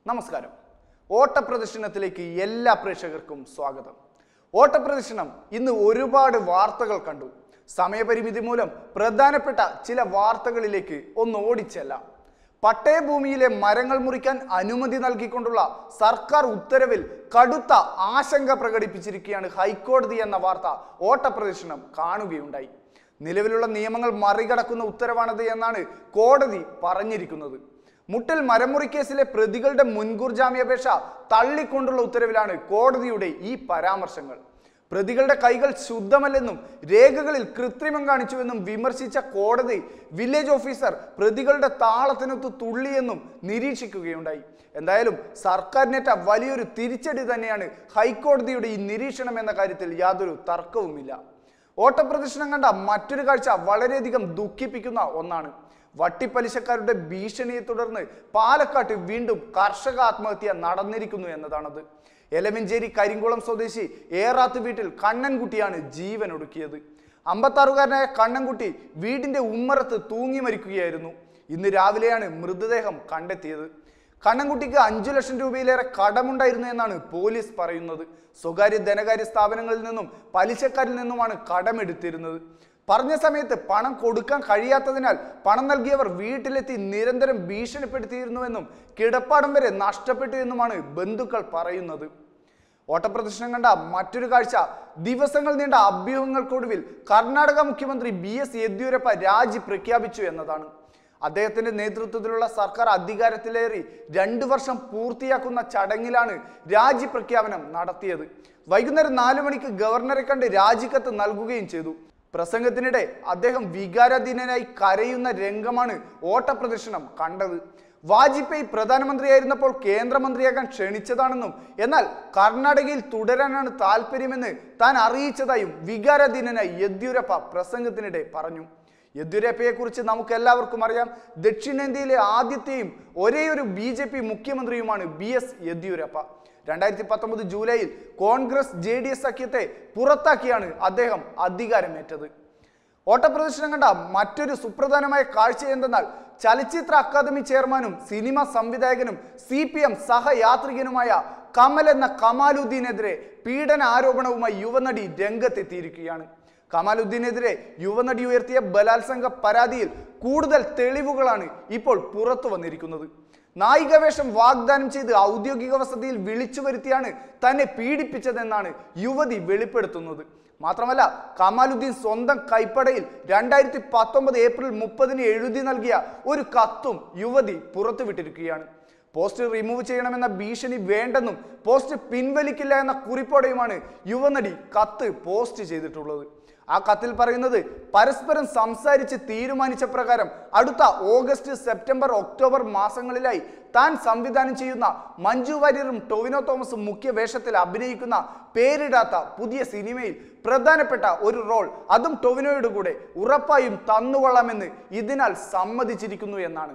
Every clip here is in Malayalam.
നമസ്കാരം ഓട്ടപ്രദർശനത്തിലേക്ക് എല്ലാ പ്രേക്ഷകർക്കും സ്വാഗതം ഓട്ടപ്രദർശനം ഇന്ന് ഒരുപാട് വാർത്തകൾ കണ്ടു സമയപരിമിതി മൂലം പ്രധാനപ്പെട്ട ചില വാർത്തകളിലേക്ക് ഒന്ന് ഓടിച്ചെല്ലാം പട്ടയഭൂമിയിലെ മരങ്ങൾ മുറിക്കാൻ അനുമതി നൽകിക്കൊണ്ടുള്ള സർക്കാർ ഉത്തരവിൽ കടുത്ത ആശങ്ക പ്രകടിപ്പിച്ചിരിക്കുകയാണ് ഹൈക്കോടതി എന്ന വാർത്ത ഓട്ടപ്രദർശനം കാണുകയുണ്ടായി നിലവിലുള്ള നിയമങ്ങൾ മറികടക്കുന്ന ഉത്തരവാണത് എന്നാണ് കോടതി പറഞ്ഞിരിക്കുന്നത് മുട്ടൽ മരമുറി കേസിലെ പ്രതികളുടെ മുൻകൂർ ജാമ്യാപേക്ഷ തള്ളിക്കൊണ്ടുള്ള ഉത്തരവിലാണ് കോടതിയുടെ ഈ പരാമർശങ്ങൾ പ്രതികളുടെ കൈകൾ ശുദ്ധമല്ലെന്നും രേഖകളിൽ കൃത്രിമം കാണിച്ചുവെന്നും വിമർശിച്ച കോടതി വില്ലേജ് ഓഫീസർ പ്രതികളുടെ താളത്തിനൊത്ത് തുള്ളിയെന്നും നിരീക്ഷിക്കുകയുണ്ടായി എന്തായാലും സർക്കാരിനേറ്റ വലിയൊരു തിരിച്ചടി തന്നെയാണ് ഹൈക്കോടതിയുടെ ഈ നിരീക്ഷണം എന്ന കാര്യത്തിൽ യാതൊരു തർക്കവുമില്ല ഓട്ടപ്രദർശനം കണ്ട മറ്റൊരു കാഴ്ച വളരെയധികം ദുഃഖിപ്പിക്കുന്ന ഒന്നാണ് വട്ടിപ്പലിശക്കാരുടെ ഭീഷണിയെ തുടർന്ന് പാലക്കാട്ട് വീണ്ടും കർഷക ആത്മഹത്യ നടന്നിരിക്കുന്നു എന്നതാണത് എലമഞ്ചേരി കരിങ്കുളം സ്വദേശി ഏറാത്ത് വീട്ടിൽ കണ്ണൻകുട്ടിയാണ് ജീവൻ ഒടുക്കിയത് അമ്പത്താറുകാരനായ കണ്ണൻകുട്ടി വീടിന്റെ ഉമ്മറത്ത് തൂങ്ങി മരിക്കുകയായിരുന്നു ഇന്ന് രാവിലെയാണ് മൃതദേഹം കണ്ടെത്തിയത് കണ്ണൻകുട്ടിക്ക് അഞ്ചു ലക്ഷം രൂപയിലേറെ കടമുണ്ടായിരുന്നു എന്നാണ് പോലീസ് പറയുന്നത് സ്വകാര്യ ധനകാര്യ സ്ഥാപനങ്ങളിൽ നിന്നും പലിശക്കാരിൽ നിന്നുമാണ് കടമെടുത്തിരുന്നത് പറഞ്ഞ സമയത്ത് പണം കൊടുക്കാൻ കഴിയാത്തതിനാൽ പണം നൽകിയവർ വീട്ടിലെത്തി നിരന്തരം ഭീഷണിപ്പെടുത്തിയിരുന്നുവെന്നും കിടപ്പാടം വരെ നഷ്ടപ്പെട്ടു എന്നുമാണ് ബന്ധുക്കൾ പറയുന്നത് ഓട്ടപ്രദർശനം കണ്ട മറ്റൊരു കാഴ്ച ദിവസങ്ങൾ നീണ്ട അഭ്യൂഹങ്ങൾക്കൊടുവിൽ കർണാടക മുഖ്യമന്ത്രി ബി എസ് യെദ്യൂരപ്പ രാജി പ്രഖ്യാപിച്ചു എന്നതാണ് അദ്ദേഹത്തിന്റെ നേതൃത്വത്തിലുള്ള സർക്കാർ അധികാരത്തിലേറി രണ്ടു വർഷം പൂർത്തിയാക്കുന്ന ചടങ്ങിലാണ് രാജി പ്രഖ്യാപനം നടത്തിയത് വൈകുന്നേരം നാലു മണിക്ക് ഗവർണറെ കണ്ട് രാജിക്കത്ത് നൽകുകയും ചെയ്തു പ്രസംഗത്തിനിടെ അദ്ദേഹം വികാരാധീനനായി കരയുന്ന രംഗമാണ് ഓട്ടപ്രദർശനം കണ്ടത് വാജ്പേയി പ്രധാനമന്ത്രിയായിരുന്നപ്പോൾ കേന്ദ്രമന്ത്രിയാകാൻ ക്ഷണിച്ചതാണെന്നും എന്നാൽ കർണാടകയിൽ തുടരാനാണ് താല്പര്യമെന്ന് താൻ അറിയിച്ചതായും വികാരാധീനനായി യെദ്യൂരപ്പ പ്രസംഗത്തിനിടെ പറഞ്ഞു യെദ്യൂരപ്പയെ കുറിച്ച് നമുക്ക് എല്ലാവർക്കും അറിയാം ദക്ഷിണേന്ത്യയിലെ ആദ്യത്തെയും ഒരേയൊരു ബി ജെ പി മുഖ്യമന്ത്രിയുമാണ് ബി എസ് യെദ്യൂരപ്പ രണ്ടായിരത്തി പത്തൊമ്പത് ജൂലൈയിൽ കോൺഗ്രസ് ജെ ഡി എസ് സഖ്യത്തെ പുറത്താക്കിയാണ് അദ്ദേഹം അധികാരമേറ്റത് ഓട്ടപ്രദർശനം കണ്ട മറ്റൊരു സുപ്രധാനമായ കാഴ്ച എന്തെന്നാൽ ചലച്ചിത്ര അക്കാദമി ചെയർമാനും സിനിമ സംവിധായകനും സി പി എം സഹയാത്രികനുമായ കമൽ എന്ന കമാലുദ്ദീനെതിരെ പീഡന ആരോപണവുമായി യുവനടി രംഗത്തെത്തിയിരിക്കുകയാണ് കമാലുദ്ദീനെതിരെ യുവനടി ഉയർത്തിയ ബലാത്സംഗ പരാതിയിൽ കൂടുതൽ തെളിവുകളാണ് ഇപ്പോൾ പുറത്തു വന്നിരിക്കുന്നത് നായികവേഷം വാഗ്ദാനം ചെയ്ത് ഔദ്യോഗിക വസതിയിൽ വിളിച്ചു വരുത്തിയാണ് തന്നെ പീഡിപ്പിച്ചതെന്നാണ് യുവതി വെളിപ്പെടുത്തുന്നത് മാത്രമല്ല കമാലുദ്ദീൻ സ്വന്തം കൈപ്പടയിൽ രണ്ടായിരത്തി പത്തൊമ്പത് ഏപ്രിൽ മുപ്പതിന് എഴുതി നൽകിയ ഒരു കത്തും യുവതി പുറത്തുവിട്ടിരിക്കുകയാണ് പോസ്റ്റ് റിമൂവ് ചെയ്യണമെന്ന ഭീഷണി വേണ്ടെന്നും പോസ്റ്റ് പിൻവലിക്കില്ല എന്ന കുറിപ്പോടെയുമാണ് യുവനടി കത്ത് പോസ്റ്റ് ചെയ്തിട്ടുള്ളത് ആ കത്തിൽ പറയുന്നത് പരസ്പരം സംസാരിച്ച് തീരുമാനിച്ച പ്രകാരം അടുത്ത ഓഗസ്റ്റ് സെപ്റ്റംബർ ഒക്ടോബർ മാസങ്ങളിലായി താൻ സംവിധാനം ചെയ്യുന്ന മഞ്ജു വാര്യറും ടൊവിനോ തോമസും മുഖ്യ വേഷത്തിൽ അഭിനയിക്കുന്ന പേരിടാത്ത പുതിയ സിനിമയിൽ പ്രധാനപ്പെട്ട ഒരു റോൾ അതും ടൊവിനോയുടെ കൂടെ ഉറപ്പായും തന്നുകൊള്ളാമെന്ന് ഇതിനാൽ സമ്മതിച്ചിരിക്കുന്നു എന്നാണ്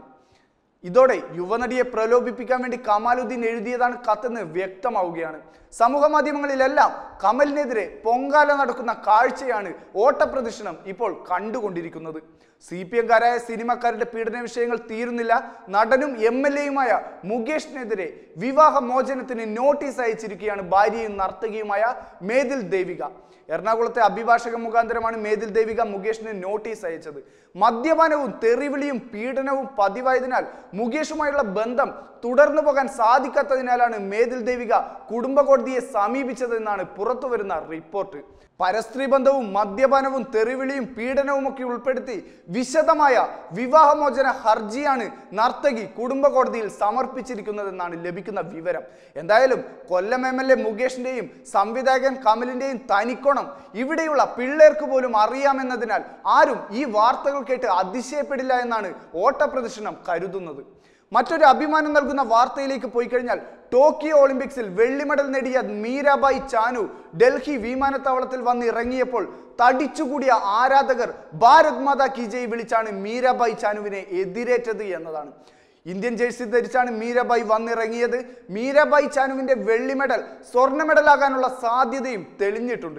ഇതോടെ യുവനടിയെ പ്രലോഭിപ്പിക്കാൻ വേണ്ടി കമാലുദ്ദീൻ എഴുതിയതാണ് കത്തെന്ന് വ്യക്തമാവുകയാണ് സമൂഹ മാധ്യമങ്ങളിലെല്ലാം കമലിനെതിരെ പൊങ്കാല നടക്കുന്ന കാഴ്ചയാണ് ഓട്ടപ്രദർശനം ഇപ്പോൾ കണ്ടുകൊണ്ടിരിക്കുന്നത് സി പി എംകാരായ സിനിമക്കാരുടെ പീഡന വിഷയങ്ങൾ തീരുന്നില്ല നടനും എം എൽ എയുമായ മുകേഷിനെതിരെ വിവാഹ മോചനത്തിന് നോട്ടീസ് അയച്ചിരിക്കുകയാണ് ഭാര്യയും നർത്തകിയുമായ മേതിൽ ദേവിക എറണാകുളത്തെ അഭിഭാഷക മുഖാന്തരമാണ് മേതിൽ ദേവിക മുകേഷിന് നോട്ടീസ് അയച്ചത് മദ്യപാനവും തെറിവിളിയും പീഡനവും പതിവായതിനാൽ മുകേഷുമായുള്ള ബന്ധം തുടർന്നു പോകാൻ സാധിക്കാത്തതിനാലാണ് മേതിൽ ദേവിക കുടുംബ കോടതിയെ സമീപിച്ചതെന്നാണ് പുറത്തുവരുന്ന റിപ്പോർട്ട് പരസ്ത്രീ ബന്ധവും മദ്യപാനവും തെറിവിളിയും പീഡനവും ഒക്കെ ഉൾപ്പെടുത്തി വിശദമായ വിവാഹമോചന ഹർജിയാണ് നർത്തകി കുടുംബ കോടതിയിൽ സമർപ്പിച്ചിരിക്കുന്നതെന്നാണ് ലഭിക്കുന്ന വിവരം എന്തായാലും കൊല്ലം എം എൽ എ മുകേഷിന്റെയും സംവിധായകൻ കമലിന്റെയും തനിക്കോണം ഇവിടെയുള്ള പിള്ളേർക്ക് പോലും അറിയാമെന്നതിനാൽ ആരും ഈ വാർത്തകൾ കേട്ട് അതിശയപ്പെടില്ല എന്നാണ് ഓട്ടപ്രദർശനം കരുതുന്നത് മറ്റൊരു അഭിമാനം നൽകുന്ന വാർത്തയിലേക്ക് പോയി കഴിഞ്ഞാൽ ടോക്കിയോ ഒളിമ്പിക്സിൽ വെള്ളി മെഡൽ നേടിയ മീരാബായി ചാനു ഡൽഹി വിമാനത്താവളത്തിൽ വന്ന് ഇറങ്ങിയപ്പോൾ തടിച്ചുകൂടിയ ആരാധകർ ഭാരത് മാതാ കി ജയ് വിളിച്ചാണ് മീരാബായി ചാനുവിനെ എതിരേറ്റത് എന്നതാണ് ഇന്ത്യൻ ജേഴ്സി ധരിച്ചാണ് മീരാബായി വന്നിറങ്ങിയത് മീരാബായി ചാനുവിന്റെ വെള്ളി മെഡൽ സ്വർണ്ണ മെഡലാകാനുള്ള സാധ്യതയും തെളിഞ്ഞിട്ടുണ്ട്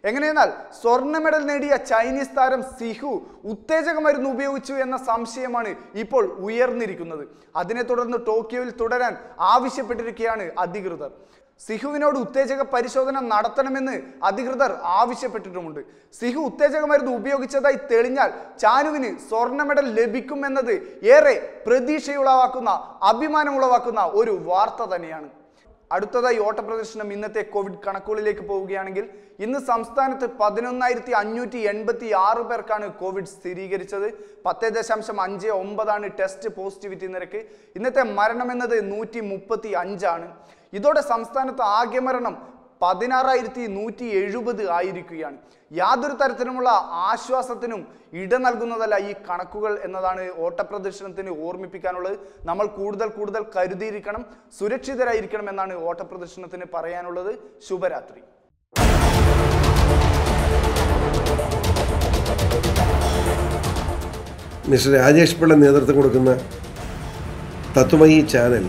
എങ്ങനെയെന്നാൽ സ്വർണ്ണ മെഡൽ നേടിയ ചൈനീസ് താരം സിഹു ഉത്തേജക മരുന്ന് ഉപയോഗിച്ചു എന്ന സംശയമാണ് ഇപ്പോൾ ഉയർന്നിരിക്കുന്നത് അതിനെ തുടർന്ന് ടോക്കിയോയിൽ തുടരാൻ ആവശ്യപ്പെട്ടിരിക്കുകയാണ് അധികൃതർ സിഹുവിനോട് ഉത്തേജക പരിശോധന നടത്തണമെന്ന് അധികൃതർ ആവശ്യപ്പെട്ടിട്ടുമുണ്ട് സിഹു ഉത്തേജക മരുന്ന് ഉപയോഗിച്ചതായി തെളിഞ്ഞാൽ ചാനുവിന് സ്വർണ്ണ മെഡൽ ലഭിക്കുമെന്നത് ഏറെ പ്രതീക്ഷയുളവാക്കുന്ന അഭിമാനമുളവാക്കുന്ന ഒരു വാർത്ത തന്നെയാണ് അടുത്തതായി ഓട്ടപ്രദർശനം ഇന്നത്തെ കോവിഡ് കണക്കുകളിലേക്ക് പോവുകയാണെങ്കിൽ ഇന്ന് സംസ്ഥാനത്ത് പതിനൊന്നായിരത്തി അഞ്ഞൂറ്റി എൺപത്തി ആറ് പേർക്കാണ് കോവിഡ് സ്ഥിരീകരിച്ചത് പത്ത് ദശാംശം അഞ്ച് ഒമ്പതാണ് ടെസ്റ്റ് പോസിറ്റിവിറ്റി നിരക്ക് ഇന്നത്തെ മരണം എന്നത് നൂറ്റി മുപ്പത്തി അഞ്ചാണ് ഇതോടെ സംസ്ഥാനത്ത് ആകെ മരണം പതിനാറായിരത്തി നൂറ്റി എഴുപത് ആയിരിക്കുകയാണ് യാതൊരു തരത്തിലുമുള്ള ആശ്വാസത്തിനും ഇട നൽകുന്നതല്ല ഈ കണക്കുകൾ എന്നതാണ് ഓട്ടപ്രദർശനത്തിന് ഓർമ്മിപ്പിക്കാനുള്ളത് നമ്മൾ കൂടുതൽ കൂടുതൽ കരുതിയിരിക്കണം സുരക്ഷിതരായിരിക്കണം എന്നാണ് ഓട്ടപ്രദർശനത്തിന് പറയാനുള്ളത് ശുഭരാത്രി മിസ്റ്റർ രാജേഷ് പിള്ള നേതൃത്വം കൊടുക്കുന്ന തത്വമയി ചാനൽ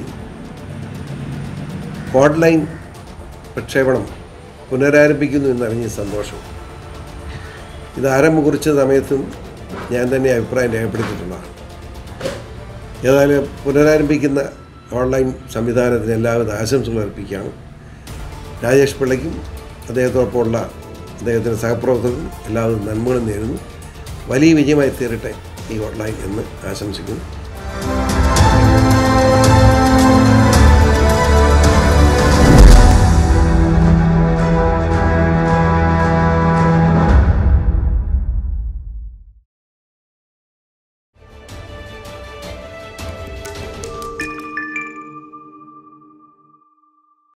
ഓൺലൈൻ പ്രക്ഷേപണം പുനരാരംഭിക്കുന്നു എന്നറിഞ്ഞ സന്തോഷം ഇത് ആരംഭം കുറിച്ച സമയത്തും ഞാൻ തന്നെ അഭിപ്രായം രേഖപ്പെടുത്തിയിട്ടുള്ളതാണ് ഏതായാലും പുനരാരംഭിക്കുന്ന ഓൺലൈൻ സംവിധാനത്തിന് എല്ലാവിധ ആശംസകൾ അർപ്പിക്കുകയാണ് രാജേഷ് പിള്ളയ്ക്കും അദ്ദേഹത്തോടൊപ്പമുള്ള അദ്ദേഹത്തിൻ്റെ സഹപ്രവർത്തകർക്കും എല്ലാവിധ നന്മകളും നേരുന്നു വലിയ വിജയമായി തീരട്ടെ ഈ ഓൺലൈൻ എന്ന് ആശംസിക്കുന്നു